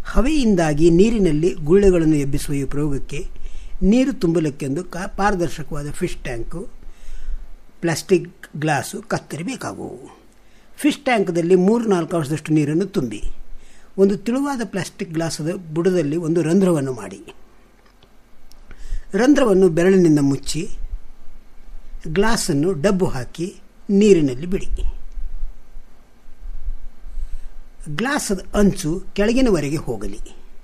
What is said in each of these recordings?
ಹವೆಯಿಂದಾಗಿ ನೀರಿನಲ್ಲಿ ಗುಳ್ಳೆಗಳನ್ನು ಎಬ್ಬಿಸುವ ಈ ಪ್ರಯೋಗಕ್ಕೆ ನೀರು ತುಂಬಲಿಕ್ಕೆಂದು ಕಾ ಪಾರದರ್ಶಕವಾದ ಫಿಶ್ ಟ್ಯಾಂಕು ಪ್ಲಾಸ್ಟಿಕ್ ಗ್ಲಾಸು ಕತ್ತರಿ ಬೇಕಾಗುವು ಫಿಶ್ ಟ್ಯಾಂಕ್ದಲ್ಲಿ ಮೂರು ನಾಲ್ಕು ವರ್ಷದಷ್ಟು ನೀರನ್ನು ತುಂಬಿ ಒಂದು ತೆಳುವಾದ ಪ್ಲಾಸ್ಟಿಕ್ ಗ್ಲಾಸದ ಬುಡದಲ್ಲಿ ಒಂದು ರಂಧ್ರವನ್ನು ಮಾಡಿ ರಂಧ್ರವನ್ನು ಬೆರಳಿನಿಂದ ಮುಚ್ಚಿ ಗ್ಲಾಸನ್ನು ಡಬ್ಬು ಹಾಕಿ ನೀರಿನಲ್ಲಿ ಬಿಡಿ ಗ್ಲಾಸದ ಅಂಚು ಕೆಳಗಿನವರೆಗೆ ಹೋಗಲಿ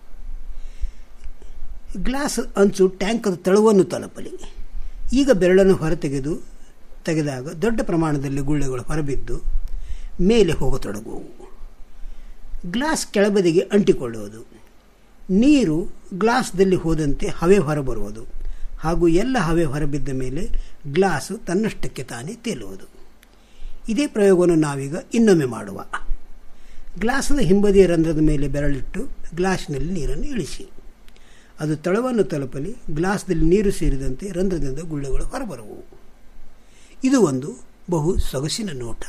ಗ್ಲಾಸ್ ಅಂಚು ಟ್ಯಾಂಕದ ತಳುವನ್ನು ತಲುಪಲಿ ಈಗ ಬೆರಳನ್ನು ಹೊರತೆಗೆದು ತೆಗೆದಾಗ ದೊಡ್ಡ ಪ್ರಮಾಣದಲ್ಲಿ ಗುಳ್ಳೆಗಳು ಹೊರಬಿದ್ದು ಮೇಲೆ ಹೋಗತೊಡಗುವು ಗ್ಲಾಸ್ ಕೆಳಬದಿಗೆ ಅಂಟಿಕೊಳ್ಳುವುದು ನೀರು ಗ್ಲಾಸ್ದಲ್ಲಿ ಹೋದಂತೆ ಹವೆ ಹೊರಬರುವುದು ಹಾಗೂ ಎಲ್ಲ ಹವೆ ಹೊರಬಿದ್ದ ಮೇಲೆ ಗ್ಲಾಸು ತನ್ನಷ್ಟಕ್ಕೆ ತಾನೇ ತೇಲುವುದು ಇದೇ ಪ್ರಯೋಗವನ್ನು ನಾವೀಗ ಇನ್ನೊಮ್ಮೆ ಮಾಡುವ ಗ್ಲಾಸದ ಹಿಂಬದಿಯ ರಂಧ್ರದ ಮೇಲೆ ಬೆರಳಿಟ್ಟು ಗ್ಲಾಸ್ನಲ್ಲಿ ನೀರನ್ನು ಇಳಿಸಿ ಅದು ತಳವನ್ನು ತಲುಪಲಿ ಗ್ಲಾಸ್ದಲ್ಲಿ ನೀರು ಸೇರಿದಂತೆ ರಂಧ್ರದಿಂದ ಗುಳ್ಳೆಗಳು ಹೊರಬರುವವು ಇದು ಒಂದು ಬಹು ಸೊಗಸಿನ ನೋಟ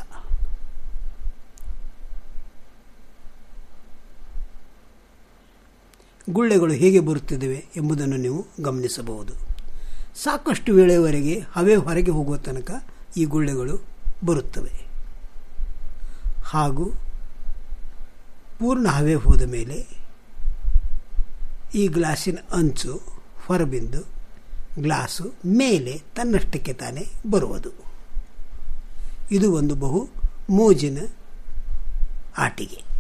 ಗುಳ್ಳೆಗಳು ಹೇಗೆ ಬರುತ್ತಿದ್ದಾವೆ ಎಂಬುದನ್ನು ನೀವು ಗಮನಿಸಬಹುದು ಸಾಕಷ್ಟು ವೇಳೆಯವರೆಗೆ ಹವೆ ಹೊರಗೆ ಹೋಗುವ ತನಕ ಈ ಗುಳ್ಳೆಗಳು ಬರುತ್ತವೆ ಹಾಗೂ ಪೂರ್ಣ ಹವೆ ಹೋದ ಮೇಲೆ ಈ ಗ್ಲಾಸಿನ ಅಂಚು ಹೊರಬಿದ್ದು ಗ್ಲಾಸು ಮೇಲೆ ತನ್ನಷ್ಟಕ್ಕೆ ತಾನೇ ಬರುವುದು ಇದು ಒಂದು ಬಹು ಮೋಜಿನ ಆಟಿಕೆ